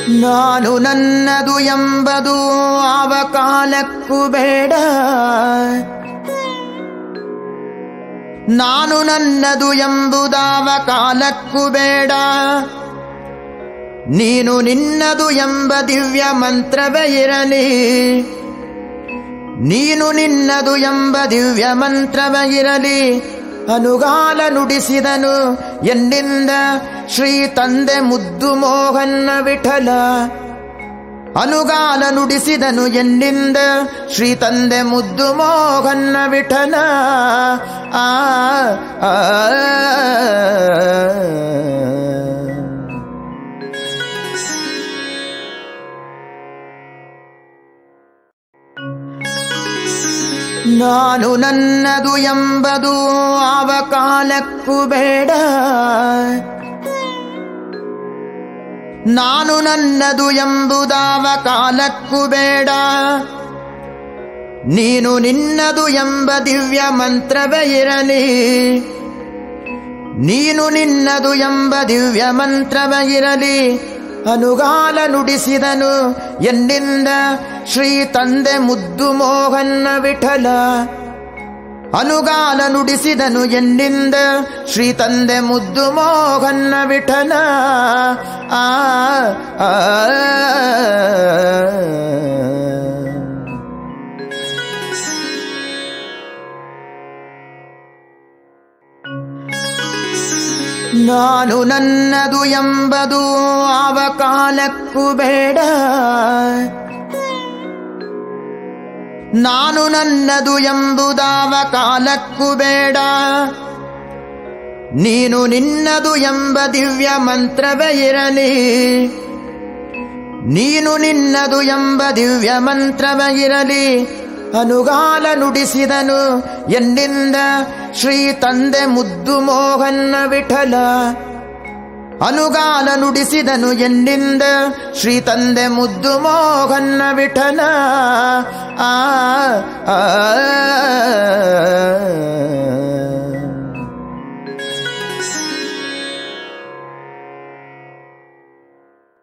ನಾನು ನನ್ನದು ಎಂಬುದು ಆವ ಕಾಲಕ್ಕೂ ಬೇಡ ನಾನು ನನ್ನದು ಎಂಬುದಾವ ಕಾಲಕ್ಕೂ ಬೇಡ ನೀನು ನಿನ್ನದು ಎಂಬ ದಿವ್ಯ ಮಂತ್ರವೇ ಇರಲಿ ನೀನು ನಿನ್ನದು ಎಂಬ ದಿವ್ಯ ಮಂತ್ರವೇ ಇರಲಿ ಅನುಗಾಲ ನುಡಿಸಿದನು ಎನ್ನಿಂದ ಶ್ರೀ ತಂದೆ ಮುದ್ದು ಮೋಹನ್ನ ವಿಠಲ ಅನುಗಾಲ ನುಡಿಸಿದನು ಎನ್ನಿಂದ ಶ್ರೀ ತಂದೆ ಮುದ್ದು ಮೋಹನ್ನ ವಿಠಲ ಆ ಆ, ನಾನು ನನ್ನದು ಎಂಬುದು ಆವ ಕಾಲಕ್ಕೂ ಬೇಡ ನಾನು ನನ್ನದು ಎಂಬುದಾವ ಕಾಲಕ್ಕೂ ಬೇಡ ನೀನು ನಿನ್ನದು ಎಂಬ ದಿವ್ಯ ಮಂತ್ರವೇ ಇರಲಿ ನೀನು ನಿನ್ನದು ಎಂಬ ದಿವ್ಯ ಮಂತ್ರವೇ ಇರಲಿ ಅನುಗಾಲ ನುಡಿಸಿದನು ಎನ್ನಿಂದ ಶ್ರೀ ತಂದೆ ಮುದ್ದು ಮೋಹನ್ನ ವಿಠಲ ಅನುಗಾಲ ನುಡಿಸಿದನು ಎನ್ನಿಂದ ಶ್ರೀ ತಂದೆ ಮುದ್ದು ಮೋಹನ್ನ ವಿಠಲ ಆ ಆ, ನಾನು ನನ್ನದು ಎಂಬುದು ಆವ ಕಾಲಕ್ಕೂ ಬೇಡ ನಾನು ನನ್ನದು ಎಂಬುದಾವ ಕಾಲಕ್ಕೂ ಬೇಡ ನೀನು ನಿನ್ನದು ಎಂಬ ದಿವ್ಯ ಮಂತ್ರವೇ ಇರಲಿ ನೀನು ನಿನ್ನದು ಎಂಬ ದಿವ್ಯ ಮಂತ್ರವೇ ಇರಲಿ ಅನುಗಾಲ ನುಡಿಸಿದನು ಎನ್ನಿಂದ ಶ್ರೀ ತಂದೆ ಮುದ್ದು ಮೋಹನ್ನ ವಿಠಲ ಅನುಗಾಲ ನುಡಿಸಿದನು ಎನ್ನಿಂದ ಶ್ರೀ ತಂದೆ ಮುದ್ದು ಮೋಹನ್ನ ವಿಠಲ ಆ ಆ,